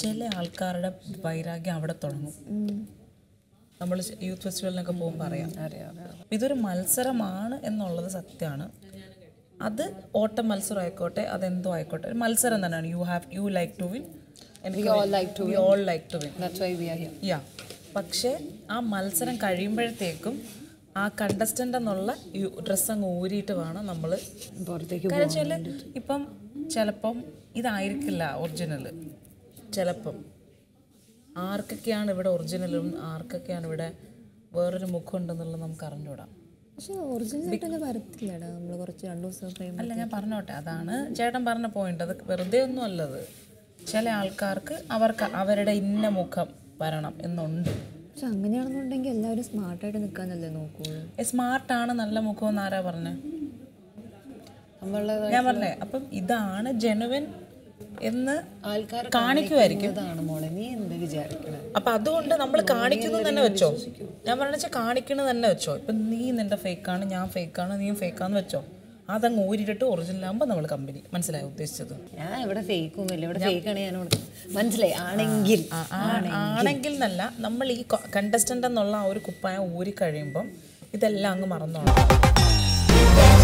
ചില ആൾക്കാരുടെ വൈരാഗ്യം അവിടെ തുടങ്ങും നമ്മൾ യൂത്ത് ഫെസ്റ്റിവലിനൊക്കെ പോകുമ്പോൾ അറിയാം ഇതൊരു മത്സരമാണ് എന്നുള്ളത് സത്യമാണ് അത് ഓട്ട മത്സരം ആയിക്കോട്ടെ അതെന്തോ ആയിക്കോട്ടെ ഒരു മത്സരം തന്നെയാണ് you have you like to win We all like to we all like to win That's why we are here. Yeah പക്ഷേ ആ മത്സരം കഴിയുമ്പോഴത്തേക്കും ആ കണ്ടസ്റ്റൻ്റ് എന്നുള്ള ഡ്രസ്സ് അങ്ങ് ഊരിയിട്ട് വേണം നമ്മൾ പുറത്തേക്ക് കാരണം വെച്ചാൽ ഇപ്പം ചിലപ്പം ഇതായിരിക്കില്ല ഒറിജിനൽ ചിലപ്പം ആർക്കൊക്കെയാണ് ഇവിടെ ഒറിജിനലും ആർക്കൊക്കെയാണ് ഇവിടെ വേറൊരു മുഖം ഉണ്ടെന്നുള്ളത് നമുക്ക് അറിഞ്ഞൂടാം പക്ഷെ ഒറിജിനൽ ആയിട്ടൊന്നും വരത്തില്ലടാ നമ്മൾ കുറച്ച് രണ്ടു ദിവസം കഴിയുമ്പോൾ അല്ല ഞാൻ പറഞ്ഞോട്ടെ അതാണ് ചേട്ടൻ പറഞ്ഞ പോയിന്റ് അത് വെറുതെ ഒന്നും അല്ലത് ചില ആൾക്കാർക്ക് അവർക്ക് അവരുടെ ഇന്ന മുഖം വരണം എന്നുണ്ട് പക്ഷെ അങ്ങനെയാണെന്നുണ്ടെങ്കിൽ എല്ലാവരും സ്മാർട്ടായിട്ട് നിൽക്കാനല്ലേ നോക്കുള്ളൂ സ്മാർട്ടാണ് നല്ല മുഖം എന്ന് ആരാ പറഞ്ഞേ നമ്മളുടെ ഞാൻ പറഞ്ഞേ അപ്പം ഇതാണ് ജെനുവിൻ എന്ന് ആൾക്കാർ കാണിക്കുമായിരിക്കും ഇതാണ് മോളെ നീ എന്ത് വിചാരിക്കണേ അപ്പൊ അതുകൊണ്ട് നമ്മൾ കാണിക്കുന്നു തന്നെ വെച്ചോ ഞാൻ പറഞ്ഞ വെച്ചാൽ കാണിക്കുന്നത് തന്നെ വെച്ചോ ഇപ്പൊ നീ നിന്റെ ഫേക്കാണ് ഞാൻ ഫേക്കാണ് നീയും ഫേക്കാന്ന് വെച്ചോ അതങ്ങ് ഊരിട്ടിട്ട് ഒറിജിനൽ ആകുമ്പോൾ നമ്മൾ കമ്പനി മനസ്സിലായോ ഉദ്ദേശിച്ചത് ഞാൻ ഇവിടെ ഫേക്കൊന്നുമില്ല ഇവിടെ ഫേക്കാണ് ഞാൻ ഇവിടെ മനസ്സിലായി ആണെങ്കിൽ ആ- ആ- ആണെങ്കിൽ എന്നല്ല നമ്മൾ ഈ കണ്ടസ്റ്റന്റ് എന്നുള്ള ആ ഒരു കുപ്പായം ഊരി കഴിയുമ്പം ഇതെല്ലാം അങ്ങ് മറന്നോളാം